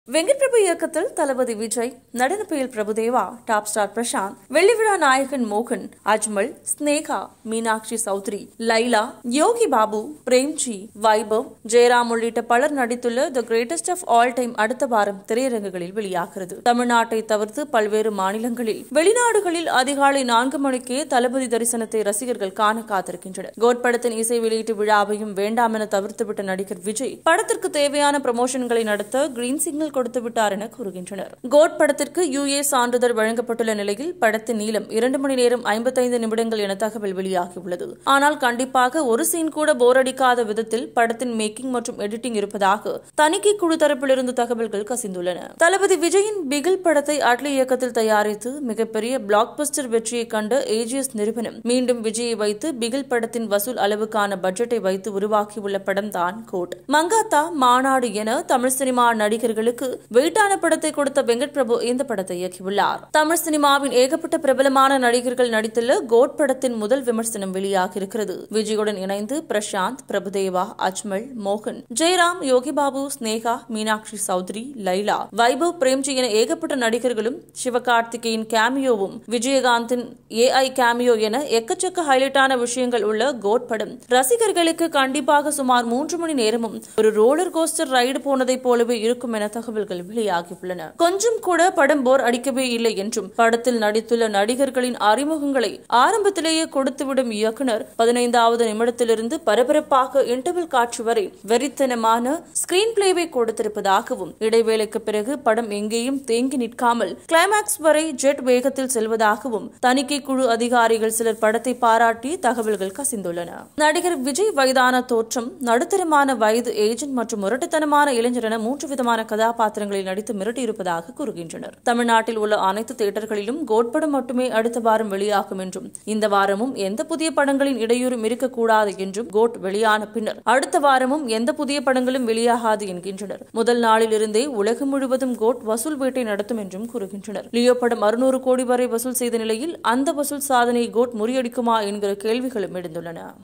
வெங்கட் பிரபு இயக்கத்தில் தளபதி விஜய் நடனப்பெயல் பிரபுதேவா டாப் ஸ்டார் பிரசாந்த் வெள்ளி விழா நாயகன் மோகன் அஜ்மல் ஸ்னேகா மீனாட்சி சௌத்ரி லைலா யோகி பாபு பிரேம்ஜி வைபவ் ஜெயராம் உள்ளிட்ட பலர் நடித்துள்ள the greatest of all time அடுத்த வாரம் திரையரங்குகளில் வெளியாகிறது தமிழ்நாட்டை தவிர்த்து பல்வேறு மாநிலங்களில் வெளிநாடுகளில் அதிகாலை நான்கு மணிக்கே தளபதி தரிசனத்தை ரசிகர்கள் காண காத்திருக்கின்றனர் கோட் படத்தின் இசை வெளியீட்டு விழாவையும் வேண்டாம் என தவிர்த்துவிட்ட நடிகர் விஜய் படத்திற்கு தேவையான ப்ரமோஷன்களை நடத்த கிரீன் சிக்னல் கொடுத்து விட்டார் என கூறுகின்றனர் கோட் படத்திற்கு யுஏ சான்றிதழ் வழங்கப்பட்டுள்ள நிலையில் படத்தின் நீளம் இரண்டு மணி நேரம் ஐம்பத்தைந்து நிமிடங்கள் என தகவல் வெளியாகியுள்ளது ஆனால் கண்டிப்பாக ஒரு சீன் கூட போர் அடிக்காத விதத்தில் படத்தின் மேக்கிங் மற்றும் எடிட்டிங் இருப்பதாக தணிக்கை குழு தரப்பிலிருந்து தகவல்கள் கசிந்துள்ளன தளபதி விஜயின் பிகில் படத்தை அட்லி இயக்கத்தில் தயாரித்து மிகப்பெரிய பிளாக் பஸ்டர் வெற்றியை கண்ட ஏஜிஎஸ் நிறுவனம் மீண்டும் விஜயை வைத்து பிகில் படத்தின் வசூல் அளவுக்கான பட்ஜெட்டை வைத்து உருவாக்கியுள்ள படம் தான் கோட் மங்காத்தா மாநாடு என தமிழ் சினிமா நடிகர்களுக்கு வெயிட்டான படத்தை கொடுத்த வெங்கட் பிரபு இந்த படத்தை இயக்கியுள்ளார் தமிழ் சினிமாவின் ஏகப்பட்ட பிரபலமான நடிகர்கள் நடித்துள்ள கோட் படத்தின் முதல் விமர்சனம் வெளியாகியிருக்கிறது விஜயுடன் இணைந்து பிரசாந்த் பிரபுதேவா அஜ்மல் மோகன் ஜெயராம் யோகிபாபு ஸ்னேகா மீனாட்சி சௌத்ரி லைலா வைபவ் பிரேம்ஜி என ஏகப்பட்ட நடிகர்களும் சிவகார்த்திகேயன் கேமியோவும் விஜயகாந்தின் ஏஐ கேமியோ என எக்கச்சக்க ஹைலைட்டான விஷயங்கள் உள்ள கோட் படம் ரசிகர்களுக்கு கண்டிப்பாக சுமார் மூன்று மணி நேரமும் ஒரு ரோலர் கோஸ்டர் ரைடு போனதைப் போலவே இருக்கும் என தகவல்கள் வெளியாகியுள்ளன கொஞ்சம் கூட படம் போர் அடிக்கவே இல்லை என்றும் படத்தில் நடித்துள்ள நடிகர்களின் அறிமுகங்களை ஆரம்பத்திலேயே கொடுத்துவிடும் இயக்குனர் பதினைந்தாவது நிமிடத்திலிருந்து பரபரப்பாக இன்டர்வல் காட்சி வரை வெறித்தனமான ஸ்கிரீன் பிளேவை கொடுத்திருப்பதாகவும் இடைவேளைக்கு பிறகு படம் எங்கேயும் தேங்கி நிற்காமல் கிளைமாக்ஸ் வரை ஜெட் வேகத்தில் செல்வதாகவும் தணிக்கை குழு அதிகாரிகள் சிலர் படத்தை பாராட்டி தகவல்கள் கசிந்துள்ளன நடிகர் விஜய் வயதான தோற்றம் நடுத்தரமான வயது ஏஜென்ட் மற்றும் முரட்டுத்தனமான இளைஞர் என மூன்று விதமான கதாபாத்திரங்களில் நடித்து மிரட்டியிருப்பதாக கூறுகின்றனர் தமிழ்நாட்டில் உள்ள அனைத்து தியேட்டர்களிலும் கோட் படம் மட்டுமே அடுத்த வாரம் வெளியாகும் என்றும் இந்த வாரமும் எந்த புதிய படங்களின் இடையூறும் இருக்கக்கூடாது என்றும் கோட் வெளியான பின்னர் அடுத்த வாரமும் எந்த புதிய படங்களும் வெளியாகாது என்கின்றனர் முதல் நாளில் இருந்தே உலகம் முழுவதும் கோட் வசூல் வேட்டை நடத்தும் என்றும் கூறுகின்றனர் லியோ படம் அறுநூறு கோடி வரை வசூல் செய்த நிலையில் அந்த வசூல் சாதனையை கோட் முறியடிக்குமா என்கிற கேள்விகளும் எழுந்துள்ளன